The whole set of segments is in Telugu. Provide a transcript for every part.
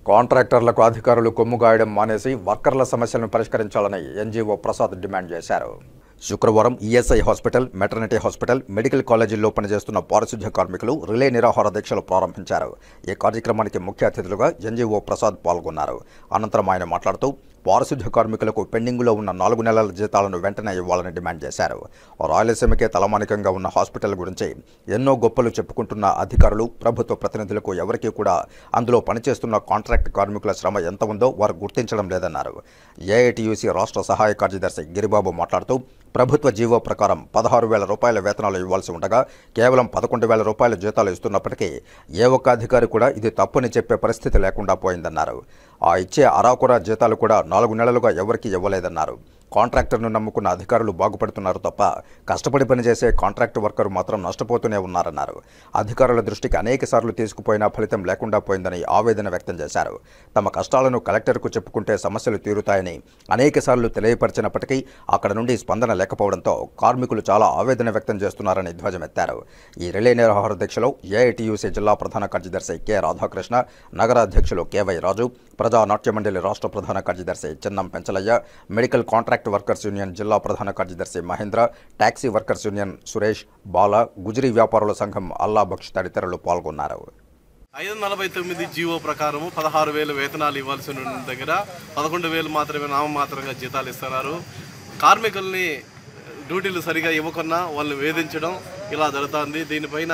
కాంట్రాక్టర్లకు అధికారులు కొమ్ముగాయడం మానేసి వర్కర్ల సమస్యలను పరిష్కరించాలని ఎన్జీఓ ప్రసాద్ డిమాండ్ చేశారు శుక్రవారం ESI hospital maternity hospital medical కాలేజీల్లో పనిచేస్తున్న పారిశుధ్య కార్మికులు రిలే నిరాహార దీక్షలు ప్రారంభించారు ఈ కార్యక్రమానికి ముఖ్య అతిథులుగా ఎన్జీఓ ప్రసాద్ పాల్గొన్నారు అనంతరం ఆయన మాట్లాడుతూ పారిశుధ్య కార్మికులకు పెండింగులో ఉన్న నాలుగు నెలల జీతాలను వెంటనే ఇవ్వాలని డిమాండ్ చేశారు రాయలసీమకే తలమానికంగా ఉన్న హాస్పిటల్ గురించి ఎన్నో గొప్పలు చెప్పుకుంటున్న అధికారులు ప్రభుత్వ ప్రతినిధులకు ఎవరికీ కూడా అందులో పనిచేస్తున్న కాంట్రాక్ట్ కార్మికుల శ్రమ ఎంత ఉందో వారు గుర్తించడం లేదన్నారు ఏఐటియుసి రాష్ట్ర సహాయ కార్యదర్శి గిరిబాబు మాట్లాడుతూ ప్రభుత్వ జీవో ప్రకారం పదహారు వేల రూపాయల వేతనాలు ఇవ్వాల్సి ఉండగా కేవలం పదకొండు వేల రూపాయల జీతాలు ఇస్తున్నప్పటికీ ఏ ఒక్క అధికారి కూడా ఇది తప్పని చెప్పే పరిస్థితి లేకుండా పోయిందన్నారు ఆ ఇచ్చే అరాకురా జీతాలు కూడా నాలుగు నెలలుగా ఎవరికీ ఇవ్వలేదన్నారు కాంట్రాక్టర్ను నమ్ముకున్న అధికారులు బాగుపడుతున్నారు తప్ప కష్టపడి పనిచేసే కాంట్రాక్ట్ వర్కర్ మాత్రం నష్టపోతూనే ఉన్నారన్నారు అధికారుల దృష్టికి అనేక సార్లు తీసుకుపోయినా ఫలితం లేకుండా పోయిందని ఆవేదన వ్యక్తం చేశారు తమ కష్టాలను కలెక్టర్కు చెప్పుకుంటే సమస్యలు తీరుతాయని అనేక సార్లు తెలియపరిచినప్పటికీ అక్కడ నుండి స్పందన లేకపోవడంతో కార్మికులు చాలా ఆవేదన వ్యక్తం చేస్తున్నారని ధ్వజమెత్తారు ఈ రిలే నిరాహార దీక్షలో ఏఐటియుసి జిల్లా ప్రధాన కార్యదర్శి కె రాధాకృష్ణ నగర అధ్యక్షులు కెవై రాజు ప్రజా నాట్య మండలి రాష్ట్ర ప్రధాన కార్యదర్శి Chinnam Penchalaiah medical contract workers union జిల్లా ప్రధాన కార్యదర్శి Mahendra taxi workers union Suresh బాల గుజరీ వ్యాపారుల సంఘం అల్లా బక్ష్ తదితరులు పాల్గొన్నారు ఐదు నలభై తొమ్మిది జీవో ప్రకారము పదహారు వేలు వేతనాలు ఇవ్వాల్సి ఉన్న దగ్గర పదకొండు వేలు మాత్రమే నామమాత్రంగా జీతాలు ఇస్తున్నారు కార్మికుల్ని డ్యూటీలు సరిగా ఇవ్వకున్నా వాళ్ళని వేధించడం ఇలా జరుగుతుంది దీనిపైన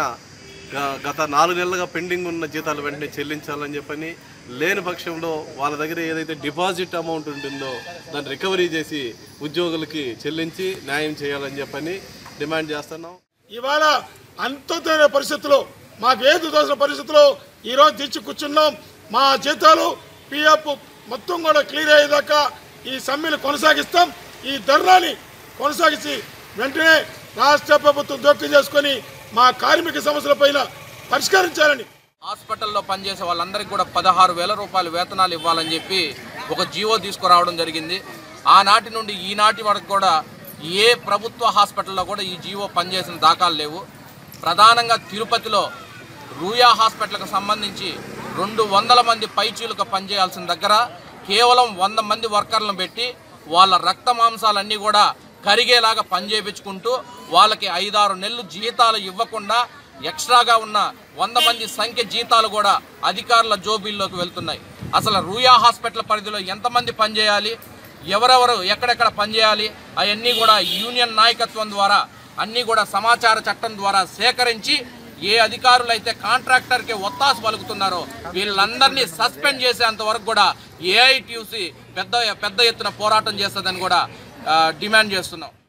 గ- గత నాలుగు నెలలుగా పెండింగ్ ఉన్న జీతాలు వెంటనే చెల్లించాలని చెప్పని లేని పక్షంలో వాళ్ళ దగ్గర ఏదైతే డిపాజిట్ అమౌంట్ ఉంటుందో దాన్ని రికవరీ చేసి ఉద్యోగులకి చెల్లించి న్యాయం చేయాలని చెప్పని డిమాండ్ చేస్తున్నాం ఇవాళ అంతుతైన పరిస్థితుల్లో మాకు ఏది తోసిన పరిస్థితుల్లో ఈరోజు తెచ్చి కూర్చున్నాం మా జీతాలు పిఎఫ్ మొత్తం కూడా క్లియర్ అయ్యేదాకా ఈ సమ్మెను కొనసాగిస్తాం ఈ ధర్నాని కొనసాగించి వెంటనే రాష్ట్ర ప్రభుత్వం జోక్యం చేసుకొని మా కార్మిక సమస్యలపైన పరిష్కరించాలని హాస్పిటల్లో పనిచేసే వాళ్ళందరికీ కూడా పదహారు వేల రూపాయల వేతనాలు ఇవ్వాలని చెప్పి ఒక జీవో తీసుకురావడం జరిగింది ఆనాటి నుండి ఈనాటి వరకు కూడా ఏ ప్రభుత్వ హాస్పిటల్లో కూడా ఈ జీవో పనిచేసిన దాఖలు లేవు ప్రధానంగా తిరుపతిలో రూయా హాస్పిటల్కి సంబంధించి రెండు వందల మంది పైచీలుగా పనిచేయాల్సిన దగ్గర కేవలం వంద మంది వర్కర్లను పెట్టి వాళ్ళ రక్త మాంసాలన్నీ కూడా కరిగేలాగా పనిచేయించుకుంటూ వాళ్ళకి ఐదారు నెలలు జీతాలు ఇవ్వకుండా ఎక్స్ట్రాగా ఉన్న వంద మంది సంఖ్య జీతాలు కూడా అధికారుల జోబీల్లోకి వెళ్తున్నాయి అసలు రూయా హాస్పిటల్ పరిధిలో ఎంతమంది పనిచేయాలి ఎవరెవరు ఎక్కడెక్కడ పనిచేయాలి అవన్నీ కూడా యూనియన్ నాయకత్వం ద్వారా అన్నీ కూడా సమాచార చట్టం ద్వారా సేకరించి ఏ అధికారులైతే కాంట్రాక్టర్కి ఒత్తాసు పలుకుతున్నారో వీళ్ళందరినీ సస్పెండ్ చేసేంత వరకు కూడా ఏఐటియూసి పెద్ద పెద్ద ఎత్తున పోరాటం చేస్తుందని కూడా ఆ, డిమాండ్ చేస్తున్నాం